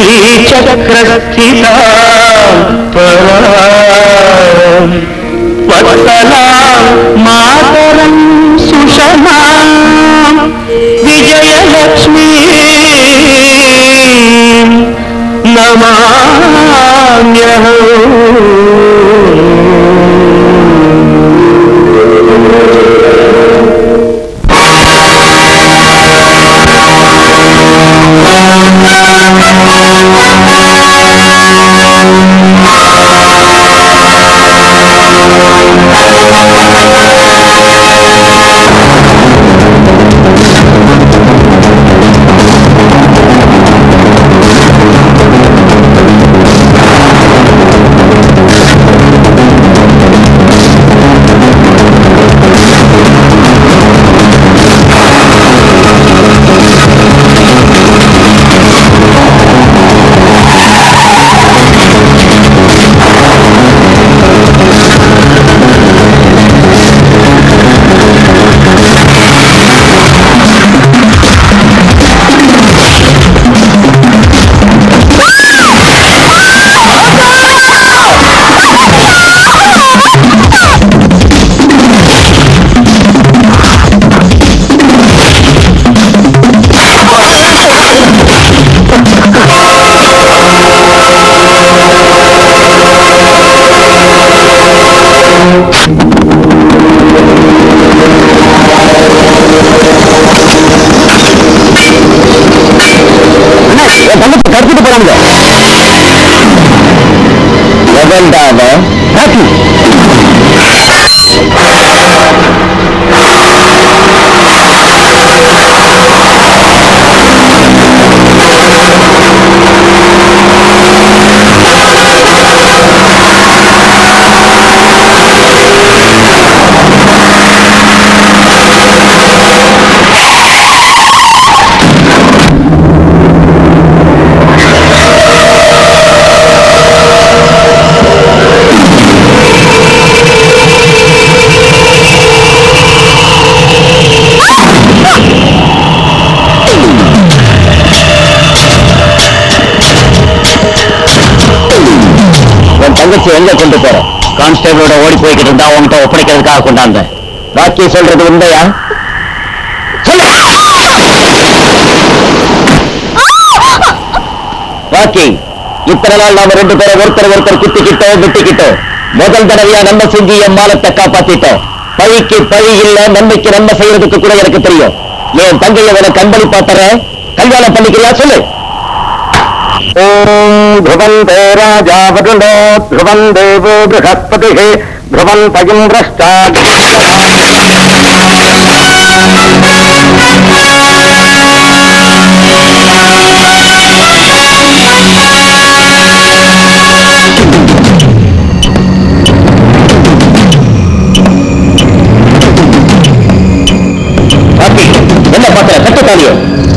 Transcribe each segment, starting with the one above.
श्रीचक्रस्थिता पराम् वत्सला मातरं सुषमा विजयलक्ष्मी नमाम्यहम् கடத்திட்டு போறாங்க எவன்டாவ ராக்கி உன் தங்கச்சி எங்க கொண்டு போற கான்ஸ்டபிளோட ஓடி போய்கிட்டு இருந்தா உன்கிட்ட ஒப்படைக்கிறதுக்காக கொண்டாந்த பாக்கி சொல்றது உண்மையா சொல்லு ராக்கி இத்தனை நாள் நாம ரெண்டு பேரும் ஒருத்தர் ஒருத்தர் குத்திக்கிட்டோம் விட்டுக்கிட்டோம் முதல் தடவையா நம்ம செஞ்சு என் மானத்தை காப்பாத்திட்டோம் பழிக்கு பழி இல்ல நன்மைக்கு நன்மை செய்யறதுக்கு கூட எனக்கு தெரியும் என் தங்கையை உனக்கு அன்பளிப்பா தரேன் கல்யாணம் பண்ணிக்கிறியா சொல்லு ஓம் ध्रुवन्ते राजा वरुणो ध्रुवन् देवो बृहस्पतिः ध्रुवन्त इन्द्रश्चा பாட்டி, என்ன பாத்திர கட்டுத்தாலியோ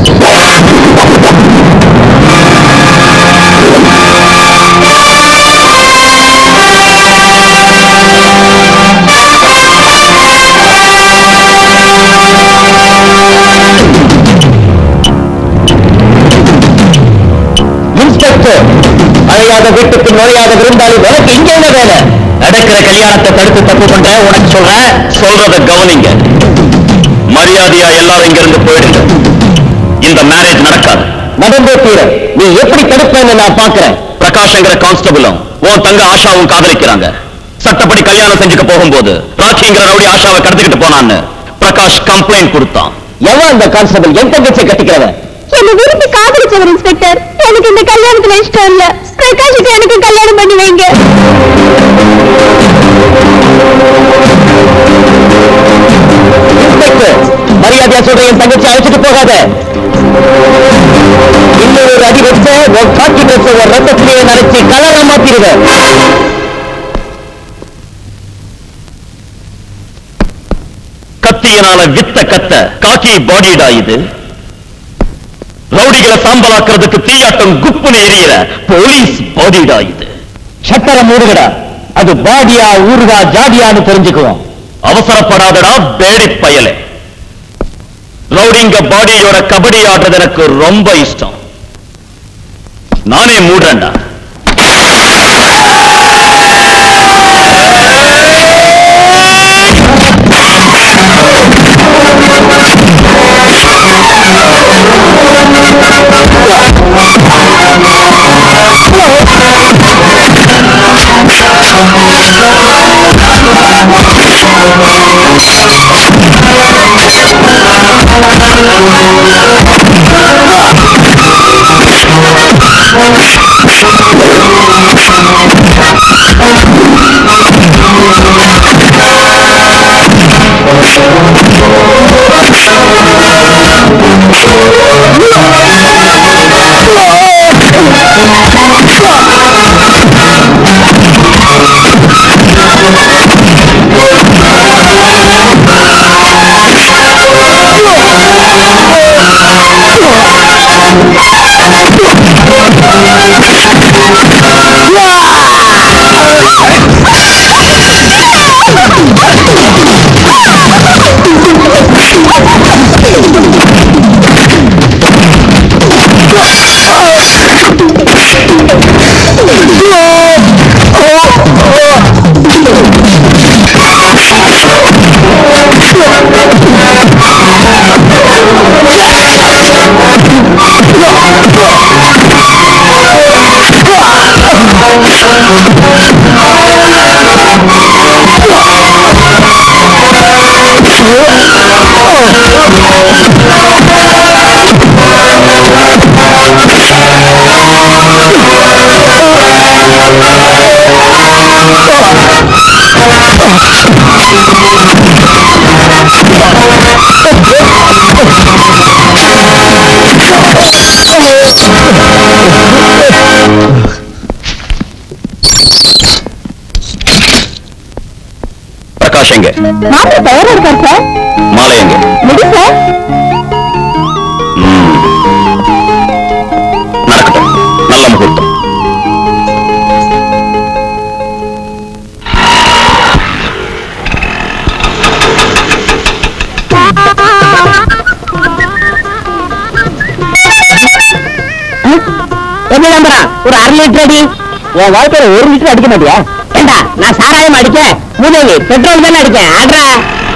இன்ஸ்பெக்டர் அழையாத வீட்டுக்கு நுழையாத விருந்தாளி உனக்கு இங்க என்ன வேலை நடக்கிற கல்யாணத்தை தடுத்து தப்பு பண்ற உனக்கு சொல்றேன் சொல்றத கவனிங்க மரியாதையா எல்லாரும் இங்க இருந்து போயிடுங்க இந்த மேரேஜ் நடக்காது நடந்தே தீர நீ எப்படி தடுப்பேன்னு நான் பாக்குறேன் பிரகாஷ்ங்கிற கான்ஸ்டபிளும் உன் தங்க ஆஷாவும் காதலிக்கிறாங்க சட்டப்படி கல்யாணம் செஞ்சுக்க போகும்போது ராக்கிங்கிற ரவுடி ஆஷாவை கடத்திக்கிட்டு போனான்னு பிரகாஷ் கம்ப்ளைண்ட் கொடுத்தான் எவன் அந்த கான்ஸ்டபிள் என் தங்கச்சியை கட்டிக்கிறவன் என்ன விரும்பி காதலிச்சவர் இன்ஸ்பெக்டர் எனக்கு இந்த கல்யாணத்துல இஷ்டம் இல்ல பிரகாஷுக்கு எனக்கு கல்யாணம் பண்ணி வைங்க இன்ஸ்பெக்டர் மரியாதையா சொல்ற என் தங்கச்சி அழைச்சிட்டு போகாத இன்னொரு ஒரு அடி வச்ச உன் காக்கி ட்ரெஸ் ஒரு ரத்தத்திலேயே நரைச்சி கலரா மாத்திடுவேன் கத்தியினால வித்த கத்த காக்கி பாடிடா இது ரவுடிகளை சாம்பலாக்குறதுக்கு தீயாட்டம் குப்புன்னு எரியற போலீஸ் பாடிடா இது சட்டர மூடுகடா அது பாடியா ஊருகா ஜாடியான்னு தெரிஞ்சுக்குவோம் அவசரப்படாதடா பேடி பயலே ரவுடிங்க பாடியோட கபடி ஆடுறது எனக்கு ரொம்ப இஷ்டம் நானே மூடுறேன்டா பிரகாஷ் எங்க மாப்பிள்ளை தயாரா இருக்கார் சார் மாலை எங்க முடி சார் ம். நடக்கட்டும் நல்ல முகூர்த்தம் என்ன நம்புறான் ஒரு அரை லிட்டர் அடி என் வாழ்க்கையில ஒரு லிட்டர் அடிக்க மாட்டியா ஏண்டா நான் சாராயம் அடிக்க மூதேவி பெட்ரோல் தானே அடிக்கேன் ஆட்ரா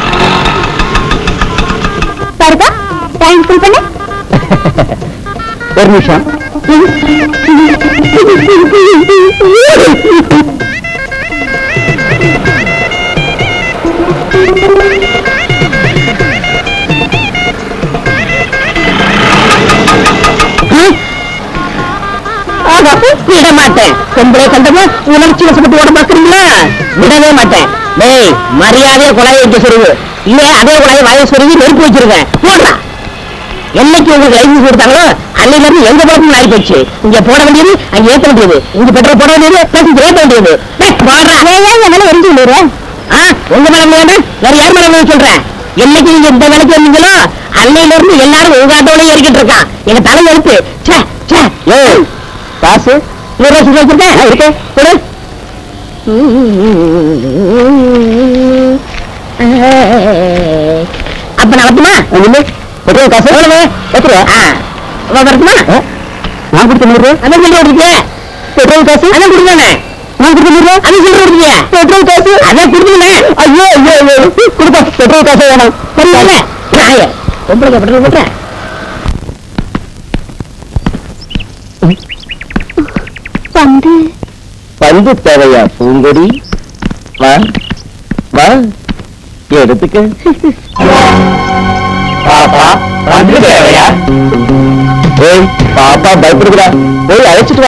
பாருப்பா டைம் ஃபுல் பண்ணு ஒரு நிமிஷம் ஆஹா, விட மாட்டேன் பொம்பளை கண்டமா உணர்ச்சி வசப்பட்டு ஓட பாக்குறீங்களா விடவே மாட்டேன் டேய் மரியாதையா குழாய் வைக்க சொல்லுவு இல்ல அதே குழாய் வாய சொருவி நெருப்பு வச்சிருக்கேன் போடுறா என்னைக்கு உங்களுக்கு லைசன்ஸ் கொடுத்தாங்களோ அன்னையில இருந்து எங்க பழக்கம் மாறி போச்சு இங்க போட வேண்டியது அங்க ஏத்த வேண்டியது இங்க பெட்ரோல் போட வேண்டியது பேசஞ்சர் ஏத்த வேண்டியது டேய், போடுறா என் மேல எரிஞ்சு விடுறேன் ஆ உங்க மேல வேண்டாம் வேற யார் மேல வேணும் சொல்றேன் என்னைக்கு நீங்க இந்த வேலைக்கு வந்தீங்களோ அன்னையில இருந்து எல்லாரும் உங்க ஆட்டோலயே ஏறிக்கிட்டு இருக்கான் எங்க தலை எழுத்து ச்சே ச்சே ஏய் காசு நூறு ரூபாய் சுத்தி வச்சிருக்கேன் இருக்கு கொடு அப்ப நான் வரட்டுமா ஒண்ணுமே பெட்ரோல் காசு எவ்வளவு எத்தனை வரட்டுமா நான் கொடுத்த நூறு அதான் சொல்லி கொடுத்தீங்க பெட்ரோல் காசு அதான் கொடுத்தானே நான் கொடுத்த நூறு அதான் சொல்லி கொடுத்தீங்க பெட்ரோல் காசு அதான் கொடுத்தீங்க ஐயோ ஐயோ ஐயோ கொடுப்பா பெட்ரோல் காசு வேணும் சரியில்ல நாய உங்களுக்கு பெட்ரோல் போட்டேன் வந்து பந்து தேவையா பூங்கொடி வா வா எடுத்துக்க பாப்பா பந்து தேவையா ஏய் பாப்பா பயப்படுகிறா போய் அழைச்சிட்டு வா